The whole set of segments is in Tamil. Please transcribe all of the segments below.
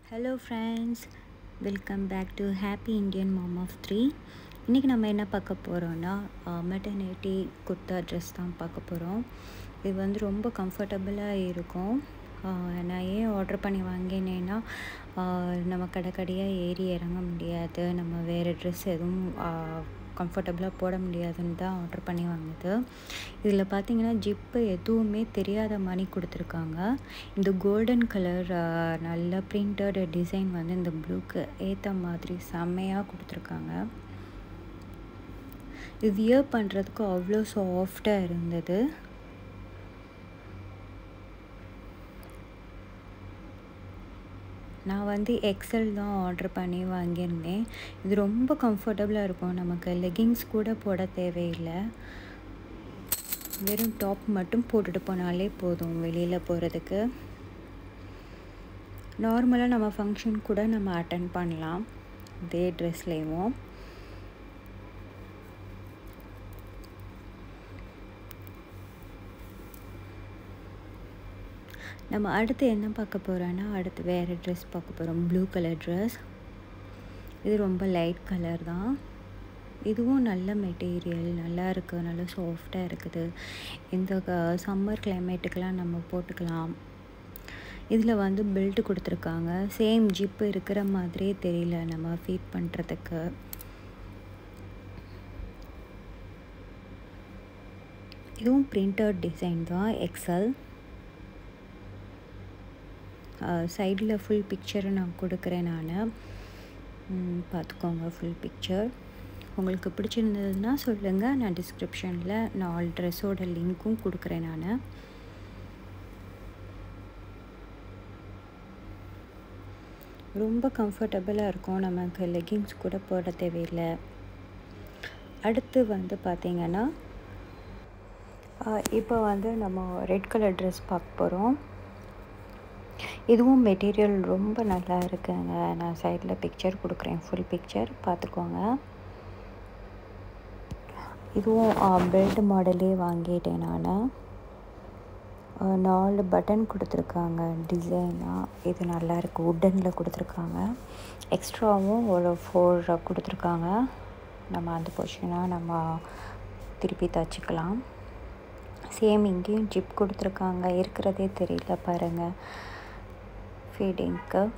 hello friends welcome back to happy Indian mom of three இன்றைக்கி நம்ம என்ன பார்க்க போகிறோன்னா மெட்டர்னிட்டி குர்த்தா ட்ரெஸ் தான் பார்க்க போகிறோம் இது வந்து ரொம்ப கம்ஃபர்டபுளாக இருக்கும் ஆஹ் நான் ஏன் ஆர்டர் பண்ணி வாங்கினேன்னா ஆஹ் நம்ம கடை கடையாக ஏறி இறங்க முடியாது நம்ம வேறு ட்ரெஸ் எதுவும் கம்ஃபர்டபுளாக போட முடியாதுன்னு தான் ஆர்டர் பண்ணி வாங்குது இதில் பார்த்தீங்கன்னா ஜிப்பு எதுவுமே தெரியாத மாதிரி கொடுத்துருக்காங்க இந்த கோல்டன் கலர் நல்ல பிரிண்டட் டிசைன் வந்து இந்த ப்ளூக்கு ஏற்ற மாதிரி செம்மையாக கொடுத்துருக்காங்க இது வியர் பண்ணுறதுக்கு அவ்வளோ சாஃப்டாக இருந்தது நான் வந்து எக்ஸல் தான் ஆர்டர் பண்ணி வாங்கியிருந்தேன் இது ரொம்ப கம்ஃபர்டபுளாக இருக்கும் நமக்கு லெகிங்ஸ் கூட போட தேவையில்லை வெறும் டாப் மட்டும் போட்டுட்டு போனாலே போதும் வெளியில் போகிறதுக்கு நார்மலாக நம்ம ஃபங்க்ஷன் கூட நம்ம அட்டன் பண்ணலாம் இதே ட்ரெஸ்லேயும் நம்ம அடுத்து என்ன பார்க்க போகிறோன்னா அடுத்து வேறு ட்ரெஸ் பார்க்க போகிறோம் ப்ளூ கலர் ட்ரெஸ் இது ரொம்ப லைட் கலர் தான் இதுவும் நல்ல மெட்டீரியல் நல்லா இருக்குது நல்லா சாஃப்டாக இருக்குது இந்த சம்மர் கிளைமேட்டுக்கெலாம் நம்ம போட்டுக்கலாம் இதில் வந்து பெல்ட் கொடுத்துருக்காங்க சேம் ஜிப்பு இருக்கிற மாதிரியே தெரியல நம்ம ஃபீட் பண்ணுறதுக்கு இதுவும் பிரிண்டட் டிசைன் தான் எக்ஸல் சைடில் ஃபுல் பிக்சரை நான் கொடுக்குறேன் நான் பார்த்துக்கோங்க ஃபுல் பிக்சர் உங்களுக்கு பிடிச்சிருந்ததுன்னா சொல்லுங்கள் நான் டிஸ்கிரிப்ஷனில் நான் ஆல் ட்ரெஸ்ஸோட லிங்க்கும் கொடுக்குறேன் நான் ரொம்ப கம்ஃபர்டபுளாக இருக்கும் நமக்கு லெகிங்ஸ் கூட போட தேவையில்லை அடுத்து வந்து பார்த்திங்கன்னா இப்போ வந்து நம்ம ரெட் கலர் ட்ரெஸ் பார்க்க போகிறோம் இதுவும் மெட்டீரியல் ரொம்ப நல்லா இருக்குங்க நான் சைடில் பிக்சர் கொடுக்குறேன் ஃபுல் பிக்சர் பார்த்துக்கோங்க இதுவும் பெல்ட் மாடலே வாங்கிட்டேன் நான் நாலு பட்டன் கொடுத்துருக்காங்க டிசைனாக இது நல்லா இருக்குது உட்டனில் கொடுத்துருக்காங்க எக்ஸ்ட்ராவும் ஒரு ஃபோர் கொடுத்துருக்காங்க நம்ம அந்த பொசிஷனாக நம்ம திருப்பி தச்சுக்கலாம் சேம் இங்கேயும் ஜிப் கொடுத்துருக்காங்க இருக்கிறதே தெரியல பாருங்கள் ஃபீடிங்க்கு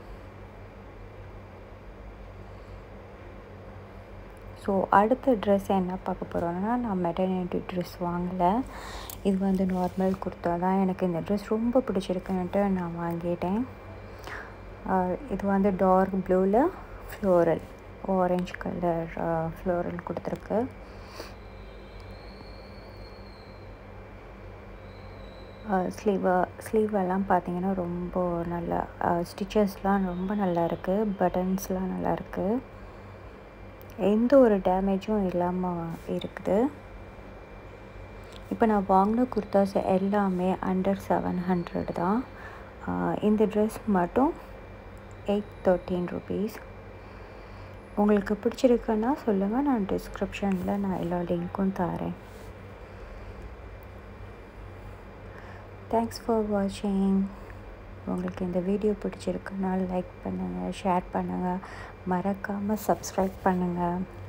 ஸோ அடுத்த ட்ரெஸ் என்ன பார்க்க போகிறோன்னா நான் மெட்டர்னிட்டி ட்ரெஸ் வாங்கலை இது வந்து நார்மல் குர்த்தா தான் எனக்கு இந்த ட்ரெஸ் ரொம்ப பிடிச்சிருக்குன்ட்டு நான் வாங்கிட்டேன் இது வந்து டார்க் ப்ளூவில் ஃப்ளோரல் ஆரஞ்சு கலர் ஃப்ளோரல் கொடுத்துருக்கு ஸ்லீவ் ஸ்லீவெல்லாம் பார்த்தீங்கன்னா ரொம்ப நல்லா ஸ்டிச்சஸ்லாம் ரொம்ப நல்லா இருக்குது பட்டன்ஸ்லாம் நல்லா இருக்குது எந்த ஒரு டேமேஜும் இல்லாமல் இருக்குது இப்போ நான் வாங்கின குர்தாஸ் எல்லாமே அண்டர் செவன் ஹண்ட்ரட் தான் இந்த ட்ரெஸ் மட்டும் எயிட் தேர்ட்டீன் ருபீஸ் உங்களுக்கு பிடிச்சிருக்குன்னா சொல்லுங்கள் நான் டிஸ்கிரிப்ஷனில் நான் எல்லா லிங்க்கும் தரேன் தேங்க்ஸ் ஃபார் வாட்சிங் உங்களுக்கு இந்த வீடியோ பிடிச்சிருக்குன்னா லைக் பண்ணுங்கள் ஷேர் பண்ணுங்கள் மறக்காமல் சப்ஸ்கிரைப் பண்ணுங்கள்